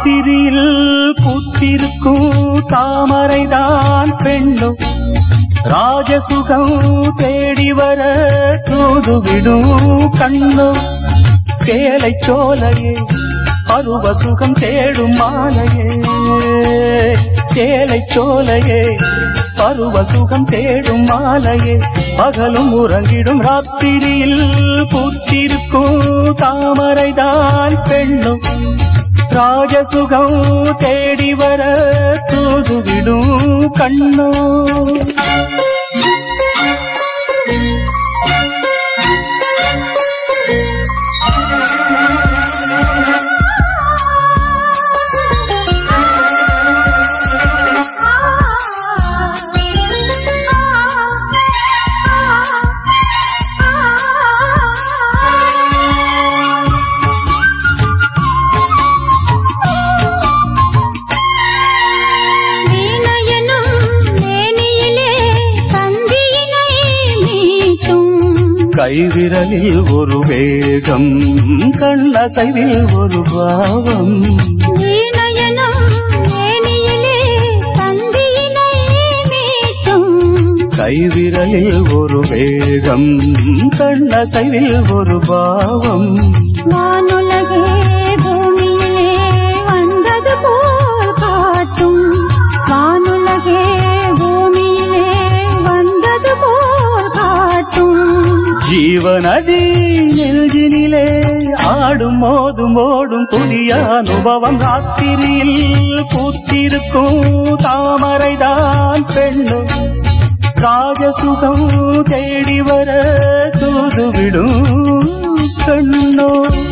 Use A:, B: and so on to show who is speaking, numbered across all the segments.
A: ராத்திரியில் பூத்திருக்கும் தாமரைதான் பெண்ணும் ராஜசுகம் தேடி வர தூதுவிடும் கண்ணும் சேலை சோலையே பருவ சுகம் தேடும் மாலையே சேலை சோலையே பருவ சுகம் தேடும் மாலையே பகலும் உறங்கிடும் ராத்திரியில் பூத்திருக்கும் தாமரைதான் பெண்ணும் ராஜசுகம் தேடி வர தூதுவிடும் கண்ணோ
B: வீணையனும் மேனியிலே தந்தியினை மீட்டும்
A: கைவிரலில் ஒரு வேகம் கண்ணசைவில் ஒரு பாவம்
B: வீணையனும் மேனியிலே தந்தியினை மீட்டும்
A: கைவிரலில் ஒரு வேகம் கண்ணசைவில் ஒரு பாவம்
B: வானுலகே பூமியிலே வந்தது போல் காட்டும் வானுலகே பூமியிலே வந்தது போல் காட்டும்
A: ஜீவநதி நெஞ்சினிலே ஆடும் மோதும் ஓடும் புதிய அனுபவம் ராத்திரியில் பூத்திருக்கும் தாமரைதான் பெண்ணும் ராஜசுகம் தேடி வர தூதுவிடும் கண்ணோ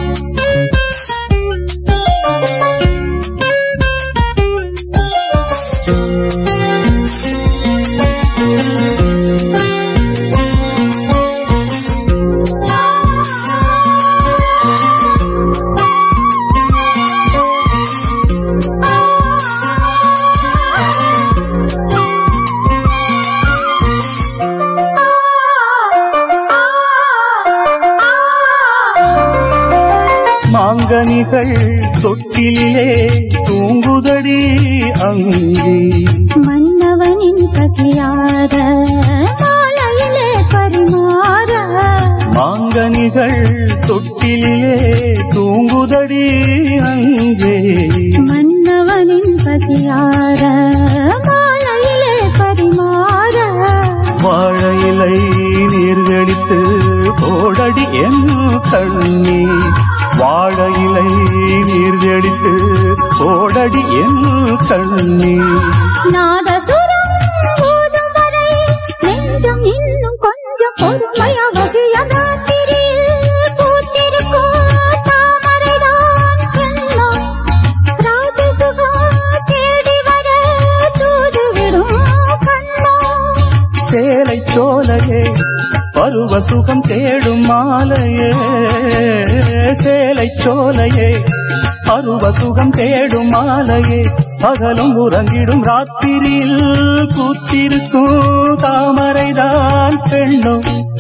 A: மாங்கனிகள் தொட்டிலே தூங்குதடி அங்கே
B: மன்னவனின் பசியார மாலையிலே பரிமாற
A: மாங்கனிகள் தொட்டிலே தூங்குதடி அங்கே
B: மன்னவனின் பசியார மாலையிலே பரிமாற
A: வாழையிலை நீர்கடித்து போடடி என் கண்ணி வாழையிலை நீர்கடித்து போடடி என் கண்ணி
B: நாதசுரம் போதும் வரை நெஞ்சம் இன்னும் கொஞ்சம் பொறுமை அவசியம் ராத்திரியில் பூத்திருக்கும் தாமரைதான் எல்லாம் ராஜசுகம் தேடி வர தூதுவிடும் கண்ணோ
A: சேலை சோலையே பருவ சுகம் தேடும் மாலையே சேலை சோலையே பருவ சுகம் தேடும் மாலையே பகலும் உறங்கிடும் ராத்திரியில் பூத்திருக்கும் தாமரைதான் பெண்ணும்